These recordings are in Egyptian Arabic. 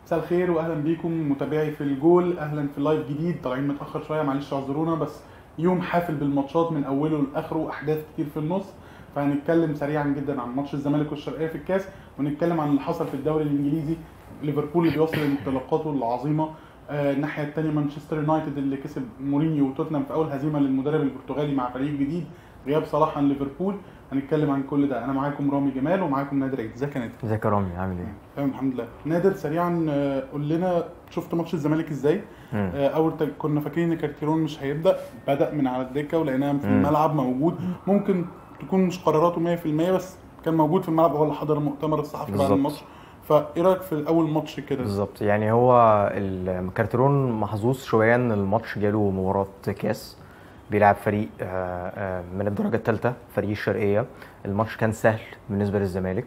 مساء الخير واهلا بيكم متابعي في الجول اهلا في لايف جديد طالعين متاخر شويه معلش اعذرونا بس يوم حافل بالماتشات من اوله لاخره احداث كتير في النص فهنتكلم سريعا جدا عن ماتش الزمالك والشرقيه في الكاس ونتكلم عن اللي حصل في الدوري الانجليزي ليفربول اللي بيوصل لانطلاقاته العظيمه آه، الناحيه الثانيه مانشستر يونايتد اللي كسب مورينيو وتوتنهام في اول هزيمه للمدرب البرتغالي مع فريق جديد غياب صلاح عن ليفربول هنتكلم عن كل ده انا معاكم رامي جمال ومعاكم نادر عيد ازيك يا نادر ازيك يا رامي عامل ايه؟ تمام الحمد لله نادر سريعا آه، قول لنا شفت ماتش الزمالك ازاي مم. آه، اول تج- كنا فاكرين ان كارتيرون مش هيبدا بدا من على الدكه ولقيناه في مم. الملعب موجود ممكن تكون مش قراراته 100% بس كان موجود في الملعب هو اللي حضر المؤتمر الصحفي بعد بالظبط. الماتش فايه رايك في اول ماتش كده بالظبط يعني هو الكارترون محظوظ شويه ان الماتش جاله مباراه كاس بيلعب فريق آه، آه، من الدرجه الثالثه فريق الشرقيه الماتش كان سهل بالنسبه للزمالك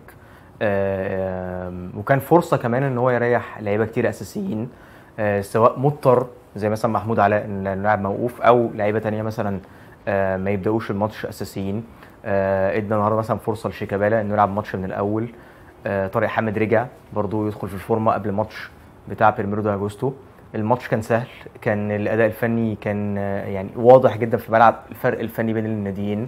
آه، آه، وكان فرصه كمان ان هو يريح لعيبه كتير اساسيين آه، سواء مضطر زي مثلا محمود علاء إن اللاعب موقوف او لعيبه تانية مثلا آه، ما يبداوش الماتش اساسيين آه، ادى النهارده مثلا فرصه لشيكابالا انه يلعب ماتش من الاول آه، طارق حامد رجع برضو يدخل في الفورمه قبل الماتش بتاع بيرميرو دي اجوستو الماتش كان سهل كان الاداء الفني كان آه، يعني واضح جدا في الملعب الفرق الفني بين الناديين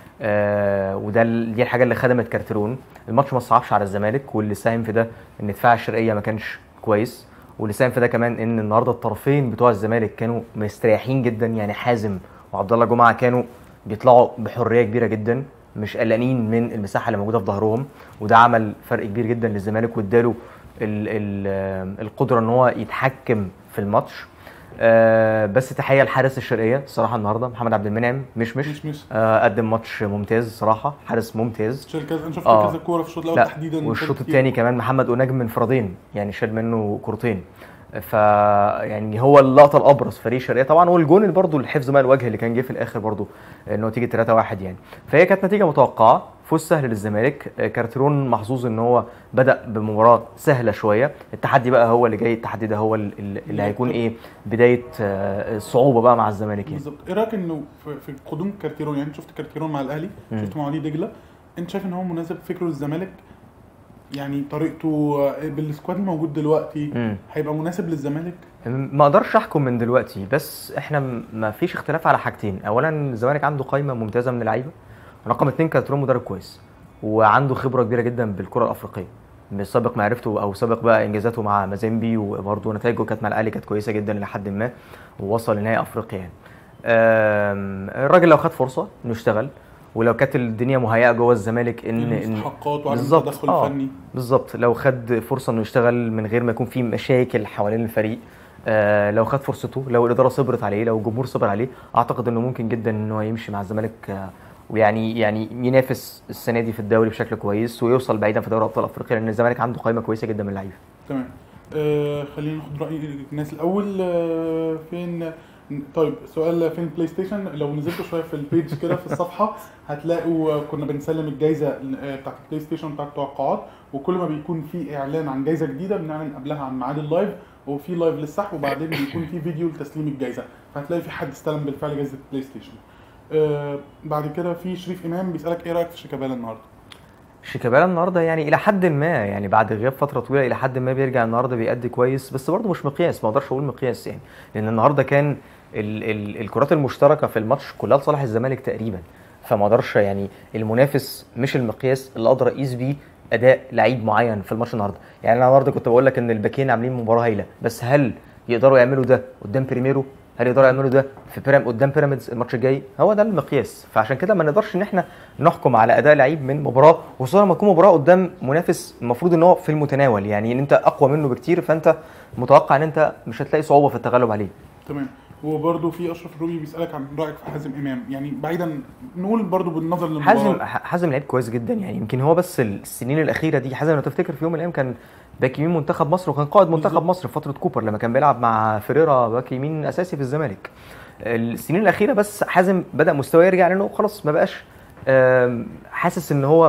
آه وده ال- دي الحاجه اللي خدمت كارترون الماتش ما صعبش على الزمالك واللي ساهم في ده ان دفاع الشرقيه ما كانش كويس واللي ساهم في ده كمان ان النهارده الطرفين بتوع الزمالك كانوا مستريحين جدا يعني حازم وعبد الله جمعه كانوا بيطلعوا بحريه كبيره جدا مش قلقانين من المساحه اللي موجوده في ظهرهم وده عمل فرق كبير جدا للزمالك واداله ال- ال- القدره ان هو يتحكم في الماتش آه، بس تحيه لحارس الشرقيه الصراحه النهارده محمد عبد المنعم مش مش, مش مش آه، قدم ماتش ممتاز صراحه حارس ممتاز شال كذا انا شفت آه. كذا كوره في الشوط الاول لا تحديدا والشوط كتير. الثاني كمان محمد اوناجم من انفرادين يعني شال منه كورتين ف يعني هو اللقطه الابرز فريق الشرقيه طبعا والجون اللي برضه الحفظ ماء الوجه اللي كان جه في الاخر برضه انه تيجي 3 1 يعني فهي كانت نتيجه متوقعه فوز سهل للزمالك آه، كارتيرون محظوظ ان هو بدا بمباراه سهله شويه التحدي بقى هو اللي جاي التحدي ده هو اللي اللي هيكون ايه بدايه آه، الصعوبه بقى مع الزمالك يعني بالظبط ايه رايك انه في, في قدوم كارتيرون يعني انت شفت كارتيرون مع الاهلي مم. شفت مع وليد دجله انت شايف ان هو مناسب فكره للزمالك يعني طريقته آه، بالسكواد الموجود دلوقتي مم. هيبقى مناسب للزمالك ما اقدرش احكم من دلوقتي بس احنا م- ما فيش اختلاف على حاجتين اولا الزمالك عنده قائمه ممتازه من اللعيبه رقم اتنين كارترون مدرب كويس وعنده خبره كبيره جدا بالكره الافريقيه من سابق معرفته او سابق بقى انجازاته مع مازيمبي وبرضه نتائجه كانت مع الاهلي كانت كويسه جدا لحد ما ووصل لنهائي افريقيا يعني آم، الراجل لو خد فرصه انه يشتغل ولو كانت الدنيا مهيئه جوه الزمالك ان ان المستحقات وعدم بالظبط، التدخل آه. الفني بالظبط لو خد فرصه انه يشتغل من غير ما يكون في مشاكل حوالين الفريق آه لو خد فرصته لو الاداره صبرت عليه لو الجمهور صبر عليه اعتقد انه ممكن جدا ان هو يمشي مع الزمالك آه ويعني يعني ينافس السنه دي في الدوري بشكل كويس ويوصل بعيدا في دوري ابطال افريقيا لان الزمالك عنده قائمه كويسه جدا من اللعيبه تمام آه خلينا ناخد راي الناس الاول آه فين طيب سؤال فين البلاي ستيشن لو نزلتوا شويه في البيج كده في الصفحه هتلاقوا آه، كنا بنسلم الجائزه آه، بتاعت البلاي ستيشن بتاعت التوقعات وكل ما بيكون في اعلان عن جائزه جديده بنعلن قبلها عن ميعاد اللايف وفي لايف للسحب وبعدين بيكون في فيديو لتسليم الجائزه فهتلاقي في حد استلم بالفعل جائزه البلاي ستيشن آه بعد كده في شريف امام بيسالك ايه رايك في شيكابالا النهارده شيكابالا النهارده يعني الى حد ما يعني بعد غياب فتره طويله الى حد ما بيرجع النهارده بيأدي كويس بس برضه مش مقياس ما اقدرش اقول مقياس يعني لان النهارده كان ال ال الكرات المشتركه في الماتش كلها لصالح الزمالك تقريبا فما اقدرش يعني المنافس مش المقياس اللي اقدر اقيس بيه اداء لعيب معين في الماتش النهارده يعني انا النهارده كنت بقول لك ان الباكين عاملين مباراه هايله بس هل يقدروا يعملوا ده قدام بريميرو هل يقدروا يعملوا ده في بيرام قدام بيراميدز الماتش الجاي هو ده المقياس فعشان كده ما نقدرش ان احنا نحكم على اداء لعيب من مباراه وخصوصا لما تكون مباراه قدام منافس المفروض ان هو في المتناول يعني ان انت اقوى منه بكتير فانت متوقع ان انت مش هتلاقي صعوبه في التغلب عليه تمام وبرده في اشرف الروبي بيسالك عن رايك في حازم امام يعني بعيدا نقول برده بالنظر للمباراه حازم حازم لعيب كويس جدا يعني يمكن هو بس السنين الاخيره دي حازم لو تفتكر في يوم من الايام كان باك يمين منتخب مصر وكان قائد منتخب بالظبط. مصر في فتره كوبر لما كان بيلعب مع فيريرا باك يمين اساسي في الزمالك السنين الاخيره بس حازم بدا مستواه يرجع لانه خلاص ما بقاش آم، حاسس ان هو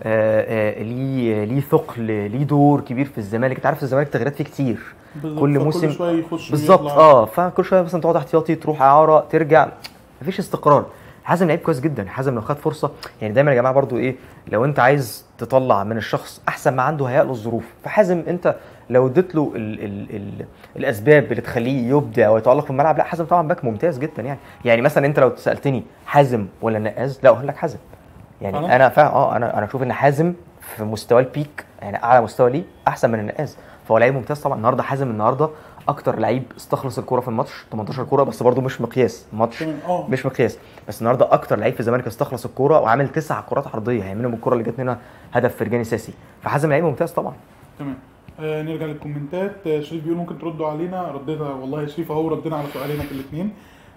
آه، آه، ليه ليه ثقل ليه دور كبير في الزمالك انت عارف الزمالك تغييرات فيه كتير بالظبط، كل فكل موسم شويه يخش بالظبط ويطلع. اه فكل شويه مثلا تقعد احتياطي تروح اعاره ترجع مفيش استقرار حازم لعيب كويس جدا حازم لو خد فرصه يعني دايما يا جماعه برضو ايه لو انت عايز تطلع من الشخص احسن ما عنده هيئ له الظروف فحازم انت لو اديت له ال ال ال الاسباب اللي تخليه يبدع ويتالق في الملعب لا حازم طبعا باك ممتاز جدا يعني يعني مثلا انت لو سالتني حازم ولا نقاز لا اقول لك حازم يعني فعلا؟ انا فعلا اه انا انا اشوف ان حازم في مستوى البيك يعني اعلى مستوى ليه احسن من النقاز فهو لعيب ممتاز طبعا النهارده حازم النهارده اكتر لعيب استخلص الكوره في الماتش 18 كوره بس برضه مش مقياس ماتش تمام اه مش مقياس بس النهارده اكتر لعيب في الزمالك استخلص الكوره وعامل تسع كرات عرضيه يعني منهم الكوره اللي جت منها هدف فرجاني ساسي فحازم لعيب ممتاز طبعا تمام آه نرجع للكومنتات آه شريف بيقول ممكن تردوا علينا ردينا والله يا شريف اهو ردينا على سؤالنا في الاثنين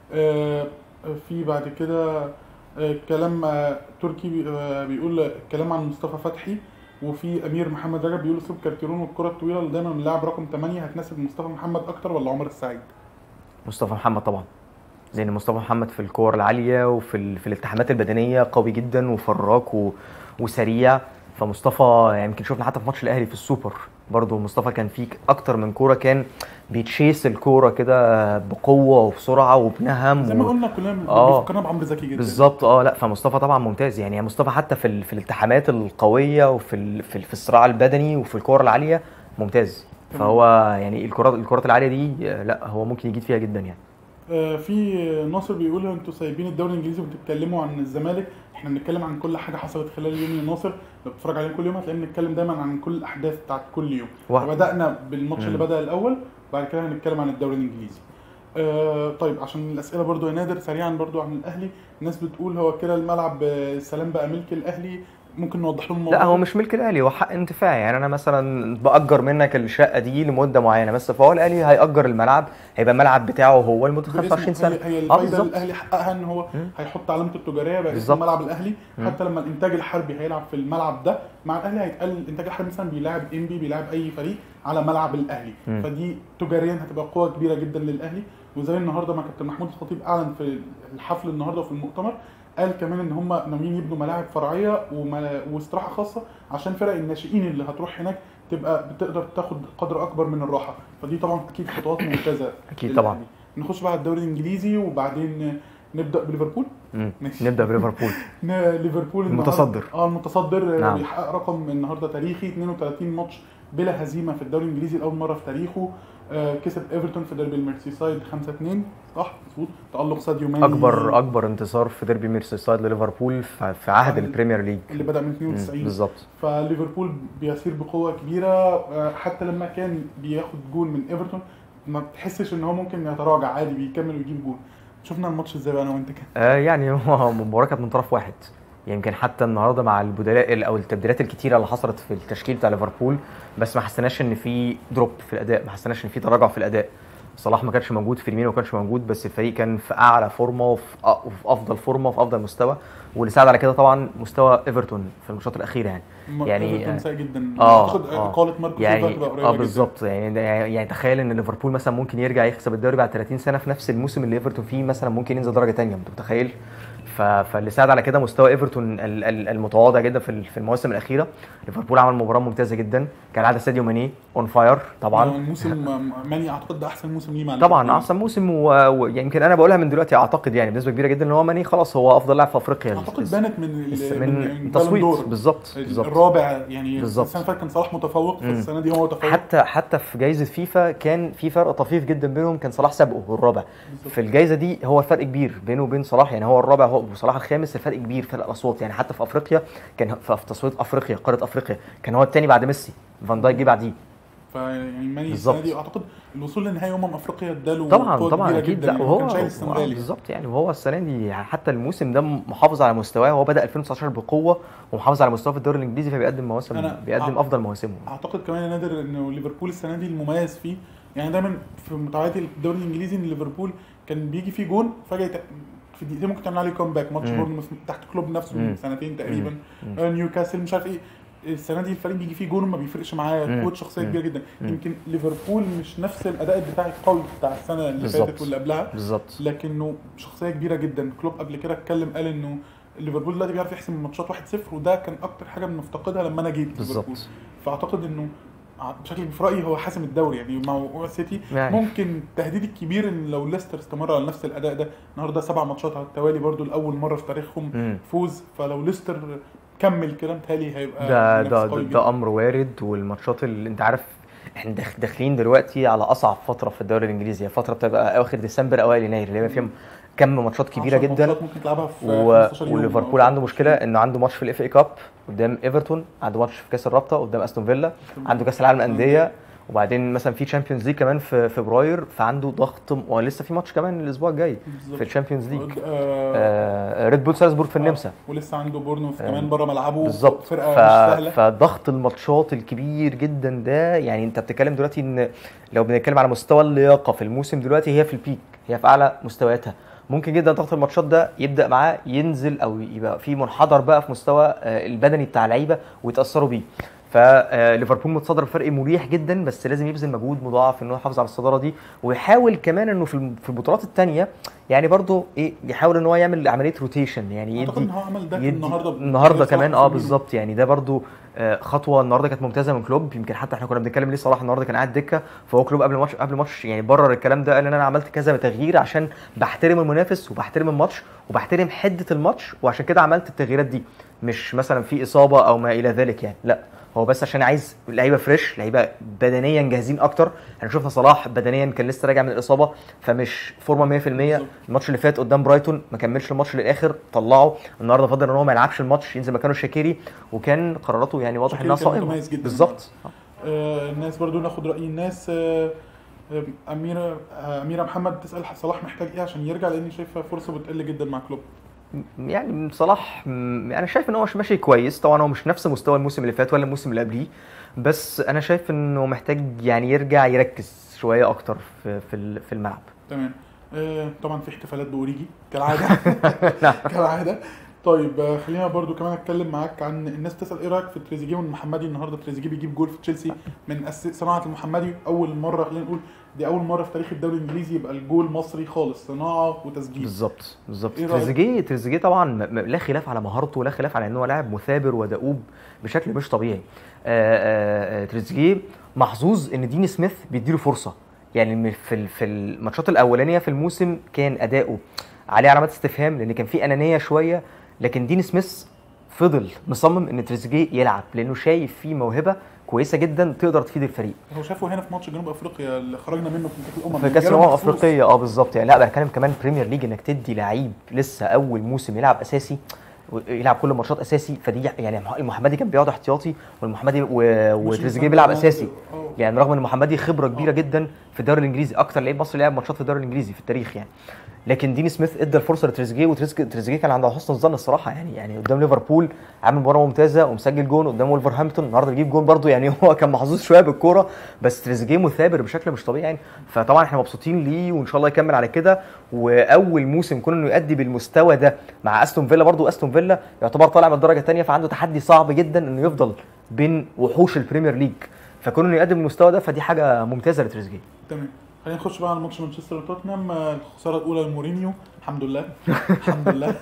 آه في بعد كده آه كلام آه تركي بي- آه بيقول كلام عن مصطفى فتحي وفي امير محمد رجب بيقول اسلوب كارتيرون والكره الطويله اللي دايما من اللاعب رقم 8 هتناسب مصطفى محمد اكتر ولا عمر السعيد؟ مصطفى محمد طبعا لان مصطفى محمد في الكور العاليه وفي ال... في الالتحامات البدنيه قوي جدا وفراك و... وسريع فمصطفى يعني يمكن شفنا حتى في ماتش الاهلي في السوبر برضه مصطفى كان فيه اكتر من كوره كان بيتشيس الكوره كده بقوه وبسرعه وبنهم زي ما و... قلنا كلنا آه. بيفكرنا بعمرو زكي جدا بالظبط اه لا فمصطفى طبعا ممتاز يعني مصطفى حتى في ال... في الالتحامات القويه وفي ال... في, ال... في الصراع البدني وفي الكور العاليه ممتاز تمام. فهو يعني الكرات الكرات العاليه دي آه، لا هو ممكن يجيد فيها جدا يعني آه، في ناصر بيقول انتوا سايبين الدوري الانجليزي وبتتكلموا عن الزمالك احنا بنتكلم عن كل حاجه حصلت خلال اليوم يا ناصر لو بتتفرج علينا كل يوم هتلاقينا بنتكلم دايما عن كل الاحداث بتاعت كل يوم واحد. وبدانا بالماتش اللي مم. بدا الاول وبعد كده هنتكلم عن الدوري الانجليزي آه طيب عشان الاسئله برضو يا نادر سريعا برضو عن الاهلي الناس بتقول هو كده الملعب آه، سلام بقى ملك الاهلي ممكن نوضح لهم الموضوع لا هو ده؟ مش ملك الاهلي هو حق انتفاعي يعني انا مثلا باجر منك الشقه دي لمده معينه بس فهو الاهلي هياجر الملعب هيبقى الملعب بتاعه هو لمده باسمه. 25 سنه هي, هي اه الفايده بالظبط اللي الاهلي حققها ان هو مم. هيحط علامته التجاريه بقى بالظبط. اسم ملعب الاهلي مم. حتى لما الانتاج الحربي هيلعب في الملعب ده مع الاهلي هيتقال الانتاج الحربي مثلا بيلاعب انبي بيلاعب اي فريق على ملعب الاهلي مم. فدي تجاريا هتبقى قوه كبيره جدا للاهلي وزي النهارده ما كابتن محمود الخطيب اعلن في الحفل النهارده وفي المؤتمر قال كمان ان هم ناويين يبنوا ملاعب فرعيه وما- واستراحه خاصه عشان فرق الناشئين اللي هتروح هناك تبقى بتقدر تاخد قدر اكبر من الراحه فدي طبعا اكيد خطوات ممتازه اكيد للأهلي. طبعا نخش بقى على الدوري الانجليزي وبعدين نبدا بليفربول مم. ماشي. نبدا بليفربول ن- ليفربول النهاردة- المتصدر. اه المتصدر نعم. نعم. بيحقق رقم النهارده تاريخي 32 ماتش بلا هزيمه في الدوري الانجليزي لاول مره في تاريخه آه كسب ايفرتون في ديربي الميرسيسايد 5 2 صح مظبوط تالق ساديو ماني اكبر اكبر انتصار في ديربي ميرسيسايد لليفربول في في عهد ال- البريمير ليج اللي بدا من مم. 92 بالظبط فليفربول بيسير بقوه كبيره آه، حتى لما كان بياخد جول من ايفرتون ما بتحسش ان هو ممكن يتراجع عادي بيكمل ويجيب جول شفنا الماتش ازاي بقى انا وانت كده آه يعني هو المباراه كانت من طرف واحد يمكن حتى النهارده مع البدلاء او التبديلات الكتيره اللي حصلت في التشكيل بتاع ليفربول بس ما حسيناش ان في دروب في الاداء ما حسيناش ان في تراجع في الاداء صلاح ما كانش موجود فيرمينو ما كانش موجود بس الفريق كان في اعلى فورمه وفي أ- وفي افضل فورمه وفي افضل مستوى واللي ساعد على كده طبعا مستوى ايفرتون في الماتشات الاخيره يعني م- يعني، ايفرتون آه، سيء جدا آه، اعتقد آه. اقاله ماركو سيلفا يعني هتبقى قريبه اه جدا. بالظبط يعني ده- يعني تخيل ان ليفربول مثلا ممكن يرجع يكسب الدوري بعد 30 سنه في نفس الموسم اللي ايفرتون فيه مثلا ممكن ينزل درجه ثانيه انت متخيل ف... فاللي ساعد على كده مستوى ايفرتون ال- ال- المتواضع جدا في ال- في المواسم الاخيره ليفربول عمل مباراه ممتازه جدا كان عاده ساديو ماني اون فاير آه، طبعا الموسم ماني اعتقد ده احسن موسم ليه مع طبعا ليفربول. احسن موسم ويمكن و... يمكن انا بقولها من دلوقتي اعتقد يعني بنسبه كبيره جدا ان هو ماني خلاص هو افضل لاعب في افريقيا اعتقد بانت من الس- ال- من بالون تصويت دور. بالظبط بالظبط الرابع يعني بالظبط. السنه اللي فاتت كان صلاح متفوق مم. فالسنه دي هو متفوق حتى حتى في جائزه فيفا كان في فرق طفيف جدا بينهم كان صلاح سابقه هو الرابع بالظبط. في الجائزه دي هو الفرق كبير بينه وبين صلاح يعني هو الرابع هو وصلاح الخامس الفرق كبير فرق الاصوات يعني حتى في افريقيا كان في في تصويت افريقيا قاره افريقيا كان هو الثاني بعد ميسي فان دايك جه بعديه فيعني ماني بالظبط. السنه دي اعتقد الوصول لنهائي امم افريقيا اداله طبعا قوة طبعا كبيرة اكيد جدا لا يعني وهو كان شايل آه، السنغالي بالظبط يعني وهو السنه دي حتى الموسم ده محافظ على مستواه هو بدا 2019 بقوه ومحافظ على مستواه في الدوري الانجليزي فبيقدم مواسم أنا- بيقدم آه. افضل مواسمه اعتقد كمان يا نادر انه ليفربول السنه دي المميز فيه يعني دايما في متابعات الدوري الانجليزي ان ليفربول كان بيجي فيه جون فجاه يت- في دقيقتين ممكن تعمل عليه كومباك ماتش مم. بورنموث تحت كلوب نفسه مم. من سنتين تقريبا مم. آه، نيوكاسل مش عارف ايه السنه دي الفريق بيجي فيه جون وما بيفرقش معاه مم. قوه شخصيه مم. كبيره جدا مم. يمكن ليفربول مش نفس الاداء الدفاعي القوي بتاع السنه اللي بالظبط. فاتت واللي قبلها بالظبط لكنه شخصيه كبيره جدا كلوب قبل كده اتكلم قال انه ليفربول دلوقتي بيعرف يحسم الماتشات 1-0 وده كان اكتر حاجه بنفتقدها لما انا جيت ليفربول بالظبط فاعتقد انه بشكل في رايي هو حاسم الدوري يعني مع وقوع سيتي يعني. ممكن التهديد الكبير ان لو ليستر استمر على نفس الاداء ده النهارده سبع ماتشات على التوالي برضو لاول مره في تاريخهم مم. فوز فلو ليستر كمل كده متهيألي هيبقى ده منافس ده قوي ده, جدا. ده امر وارد والماتشات اللي انت عارف احنا داخ- داخلين دلوقتي على اصعب فتره في الدوري الانجليزي هي فتره بتبقى اواخر ديسمبر اوائل يناير اللي هي فيها كم ماتشات كبيره 10 جدا ماتشات ممكن تلعبها في و... 15 يوم وليفربول أو- عنده مشكله انه عنده ماتش في الاف اي كاب قدام ايفرتون عنده ماتش في كاس الرابطه قدام استون فيلا عنده كاس العالم للانديه وبعدين مثلا في تشامبيونز ليج كمان في فبراير فعنده ضغط م- ولسه في ماتش كمان الاسبوع الجاي بالظبط. في الشامبيونز ليج آه، آه ريد بول سالزبورغ في النمسا آه، ولسه عنده بورنوف آه، كمان بره ملعبه بالظبط فرقه ف... مش سهله فضغط الماتشات الكبير جدا ده يعني انت بتتكلم دلوقتي ان لو بنتكلم على مستوى اللياقه في الموسم دلوقتي هي في البيك هي في اعلى مستوياتها ممكن جدا ضغط الماتشات ده يبدا معاه ينزل او يبقى في منحدر بقى في مستوى آه، البدني بتاع اللعيبه ويتاثروا بيه فليفربول متصدر بفرق مريح جدا بس لازم يبذل مجهود مضاعف ان هو يحافظ على الصداره دي ويحاول كمان انه في الم- في البطولات الثانيه يعني برضه ايه يحاول ان هو يعمل عمليه روتيشن يعني اعتقد يدي ان هو عمل ده يدي النهارده النهارده صلاح كمان اه وفيرمينو. بالظبط يعني ده برضو آه، خطوه النهارده كانت ممتازه من كلوب يمكن حتى احنا كنا بنتكلم ليه صلاح النهارده كان قاعد دكه فهو كلوب قبل الماتش قبل الماتش يعني برر الكلام ده قال ان انا عملت كذا تغيير عشان بحترم المنافس وبحترم الماتش وبحترم حده الماتش وعشان كده عملت التغييرات دي مش مثلا في اصابه او ما الى ذلك يعني لا هو بس عشان عايز لعيبه فريش لعيبه بدنيا جاهزين اكتر احنا شفنا صلاح بدنيا كان لسه راجع من الاصابه فمش فورمه 100% الماتش اللي فات قدام برايتون ما كملش الماتش للاخر طلعه النهارده فضل ان هو ما يلعبش الماتش ينزل مكانه شاكيري وكان قراراته يعني واضح شاكيري انها كان صائمه متميز جدا بالظبط آه، الناس برضو ناخد راي الناس آه، آه، اميره آه، اميره محمد تسال صلاح محتاج ايه عشان يرجع لاني شايفه فرصه بتقل جدا مع كلوب يعني صلاح م- انا شايف ان هو مش ماشي كويس طبعا هو مش نفس مستوى الموسم اللي فات ولا الموسم اللي قبليه بس انا شايف انه محتاج يعني يرجع يركز شويه اكتر في في ال- في الملعب تمام آه، طبعا في احتفالات باوريجي كالعاده كالعاده طيب آه، خلينا برضو كمان اتكلم معاك عن الناس بتسال ايه رايك في تريزيجيه والمحمدي النهارده تريزيجيه بيجيب جول في تشيلسي من أس... صناعه المحمدي اول مره خلينا نقول دي اول مره في تاريخ الدوري الانجليزي يبقى الجول مصري خالص صناعه وتسجيل بالظبط بالظبط إيه رأيك؟ تريزيجيه تريزيجيه طبعا م- م- لا خلاف على مهارته ولا خلاف على ان هو لاعب مثابر ودؤوب بشكل مش طبيعي آه، آه، آه، تريزيجيه محظوظ ان ديني سميث بيديله فرصه يعني م- في ال- في الماتشات الاولانيه في الموسم كان اداؤه عليه علامات استفهام لان كان في انانيه شويه لكن ديني سميث فضل مصمم ان تريزيجيه يلعب لانه شايف فيه موهبه كويسه جدا تقدر تفيد الفريق هو شافه هنا في ماتش جنوب افريقيا اللي خرجنا منه في كاس الامم في كاس جاله الامم مخصوص. الافريقيه اه بالظبط يعني لا بتكلم كمان بريمير ليج انك تدي لعيب لسه اول موسم يلعب اساسي يلعب كل الماتشات اساسي فدي يعني المحمدي كان بيقعد احتياطي والمحمدي و- وتريزيجيه بيلعب اساسي آه. يعني رغم ان المحمدي خبره كبيره آه. جدا في الدوري الانجليزي اكتر لعيب مصري لعب ماتشات في الدوري الانجليزي في التاريخ يعني لكن ديني سميث ادى الفرصه لتريزيجيه وتريزيجيه تريزيجيه كان عنده حسن الظن الصراحه يعني يعني قدام ليفربول عامل مباراه ممتازه ومسجل جون قدام ولفرهامبتون النهارده بيجيب جون برده يعني هو كان محظوظ شويه بالكوره بس تريزيجيه مثابر بشكل مش طبيعي يعني فطبعا احنا مبسوطين ليه وان شاء الله يكمل على كده واول موسم كون انه يؤدي بالمستوى ده مع استون فيلا برده استون فيلا يعتبر طالع من الدرجه الثانيه فعنده تحدي صعب جدا انه يفضل بين وحوش البريمير ليج فكون انه يقدم المستوى ده فدي حاجه ممتازه لتريزيجيه تمام خلينا نخش بقى على ماتش مانشستر وتوتنهام آه، الخساره الاولى لمورينيو الحمد لله الحمد لله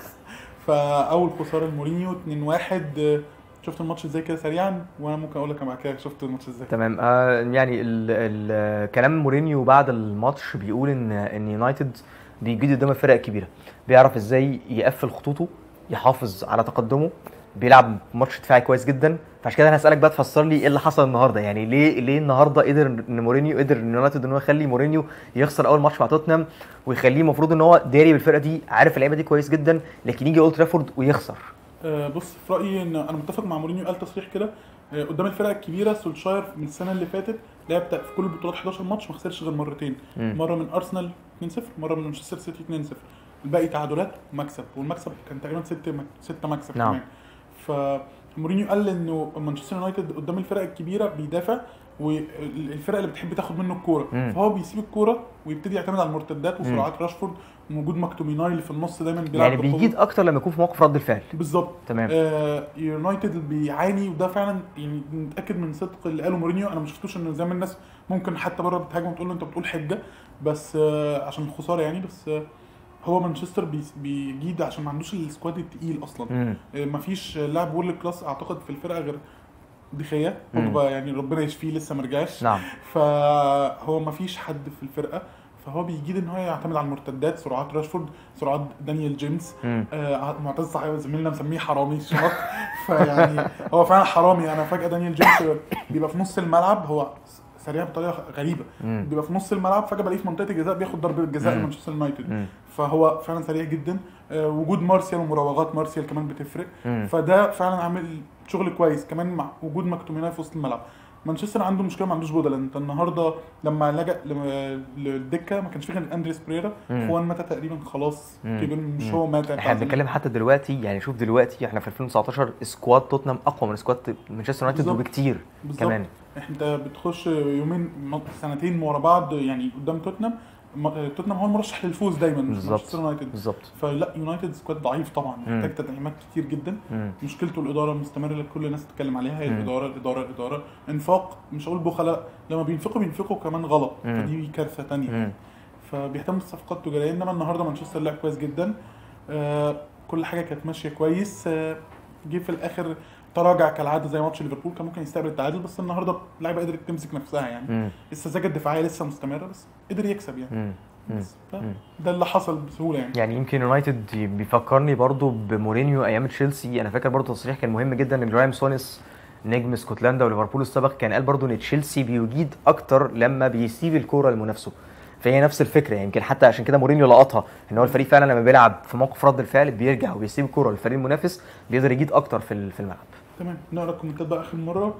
فاول خساره لمورينيو 2-1 آه، شفت الماتش ازاي كده سريعا وانا ممكن اقول لك انا بعد كده شفت الماتش ازاي تمام آه يعني ال ال كلام مورينيو بعد الماتش بيقول ان ان يونايتد بيجيد قدام الفرق الكبيره بيعرف ازاي يقفل خطوطه يحافظ على تقدمه بيلعب ماتش دفاعي كويس جدا فعشان كده انا هسالك بقى تفسر لي ايه اللي حصل النهارده يعني ليه ليه النهارده قدر ان مورينيو قدر ان يونايتد ان هو يخلي مورينيو يخسر اول ماتش مع توتنهام ويخليه المفروض ان هو داري بالفرقه دي عارف اللعيبه دي كويس جدا لكن يجي اولد ترافورد ويخسر آه، بص في رايي ان انا متفق مع مورينيو قال تصريح كده آه، قدام الفرق الكبيره سولشاير من السنه اللي فاتت لعب في كل البطولات 11 ماتش ما خسرش غير مرتين مم. مره من ارسنال 2-0 مره من مانشستر سيتي 2-0 الباقي تعادلات ومكسب والمكسب كان تقريبا 6 6 مكسب نعم. كمان فمورينيو قال انه مانشستر يونايتد قدام الفرق الكبيره بيدافع والفرق اللي بتحب تاخد منه الكوره مم. فهو بيسيب الكوره ويبتدي يعتمد على المرتدات وسرعات راشفورد ووجود ماكتوميناي اللي في النص دايما بيلعب يعني بقوة. بيجيد اكتر لما يكون في موقف رد الفعل بالظبط تمام آه يونايتد بيعاني وده فعلا يعني متاكد من صدق اللي قاله مورينيو انا ما شفتوش انه زي ما الناس ممكن حتى بره بتهاجم وتقول له انت بتقول حجه بس آه عشان الخساره يعني بس آه هو مانشستر بي- بيجيد عشان ما عندوش السكواد التقيل اصلا مم. آه مفيش لاعب وورلد كلاس اعتقد في الفرقه غير دخيا مم. بوجبا يعني ربنا يشفيه لسه ما رجعش نعم فهو ما فيش حد في الفرقه فهو بيجيد ان هو يعتمد على المرتدات سرعات راشفورد سرعات دانيال جيمس مم. آه معتز صحيح زميلنا مسميه حرامي الشنط فيعني هو فعلا حرامي انا فجاه دانيال جيمس بيبقى في نص الملعب هو سريع بطريقه غريبه مم. بيبقى في نص الملعب فجاه بلاقيه في منطقه الجزاء بياخد ضربه جزاء مم. لمانشستر يونايتد مم. فهو فعلا سريع جدا آه وجود مارسيال ومراوغات مارسيال كمان بتفرق مم. فده فعلا عامل شغل كويس كمان مع وجود مكتوميناي في وسط الملعب مانشستر عنده مشكله ما عندوش بدل انت النهارده لما لجأ لم- للدكه ما كانش في غير اندريس بريرا مم. خوان ماتى تقريبا خلاص مم. كبر مش مم. هو ماتى احنا بنتكلم حتى دلوقتي يعني شوف دلوقتي احنا في 2019 سكواد توتنهام اقوى من سكواد مانشستر يونايتد بالظبط. وبكتير بالظبط. كمان انت بتخش يومين م- سنتين ورا بعض يعني قدام توتنهام م- توتنهام هو المرشح للفوز دايما مش بالظبط. مانشستر يونايتد بالظبط فلا يونايتد سكواد ضعيف طبعا مم. محتاج تدعيمات كتير جدا مم. مشكلته الاداره المستمره اللي كل الناس تتكلم عليها هي مم. الاداره الاداره الاداره انفاق مش هقول بخلاء لما بينفقوا بينفقوا كمان غلط مم. فدي كارثه تانية مم. فبيهتموا بالصفقات التجاريه انما النهارده مانشستر لعب كويس جدا آه كل حاجه كانت ماشيه كويس آه جه في الاخر تراجع كالعاده زي ماتش ليفربول كان ممكن يستقبل التعادل بس النهارده اللعيبه قدرت تمسك نفسها يعني مم. السذاجه الدفاعيه لسه مستمره بس قدر يكسب يعني مم. مم. بس ف- مم. ده اللي حصل بسهوله يعني يعني يمكن يونايتد بيفكرني برضو بمورينيو ايام تشيلسي انا فاكر برضو تصريح كان مهم جدا ان جرايم سونيس نجم اسكتلندا وليفربول السابق كان قال برضو ان تشيلسي بيجيد اكتر لما بيسيب الكوره لمنافسه فهي نفس الفكره يمكن حتى عشان كده مورينيو لقطها ان هو الفريق فعلا لما بيلعب في موقف رد الفعل بيرجع وبيسيب الكوره للفريق المنافس بيقدر يجيد اكتر في ال- في الملعب تمام نقرا الكومنتات بقى اخر مره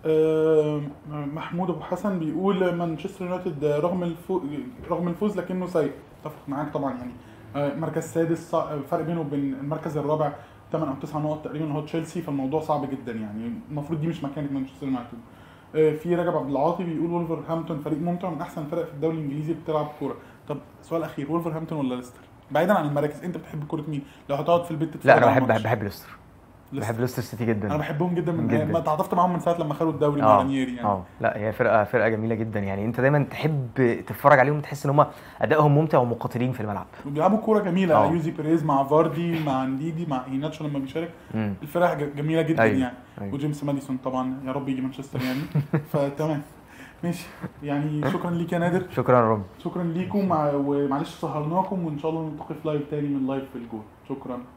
آه، محمود ابو حسن بيقول مانشستر يونايتد رغم الفوز رغم الفوز لكنه سيء اتفق معاك طبعا يعني آه، مركز سادس صع- الفرق بينه وبين المركز الرابع 8 او 9 نقط تقريبا هو تشيلسي فالموضوع صعب جدا يعني المفروض دي مش مكانه مانشستر يونايتد آه، في رجب عبد العاطي بيقول ولفرهامبتون فريق ممتع من احسن فرق في الدوري الانجليزي بتلعب كوره طب سؤال اخير ولفرهامبتون ولا ليستر بعيدا عن المراكز انت بتحب كوره مين لو هتقعد في البيت تتفرج لا انا على بحب ماتش. بحب ليستر ليستر. بحب ليستر سيتي جدا انا بحبهم جدا من جداً. ما تعاطفت معاهم من ساعه لما خدوا الدوري مع اه رانييري يعني اه لا هي فرقه فرقه جميله جدا يعني انت دايما تحب تتفرج عليهم تحس ان هم ادائهم ممتع ومقاتلين في الملعب وبيلعبوا كوره جميله اه. يوزي بيريز مع فاردي مع انديدي مع ايناتشو لما بيشارك مم. الفرقه ج- جميله جدا أيوة. يعني أيوة. وجيمس ماديسون طبعا يا رب يجي مانشستر يعني فتمام ماشي يعني شكرا ليك يا نادر شكرا يا رب شكرا ليكم مع- ومعلش سهرناكم وان شاء الله نلتقي في لايف تاني من لايف في الجول شكرا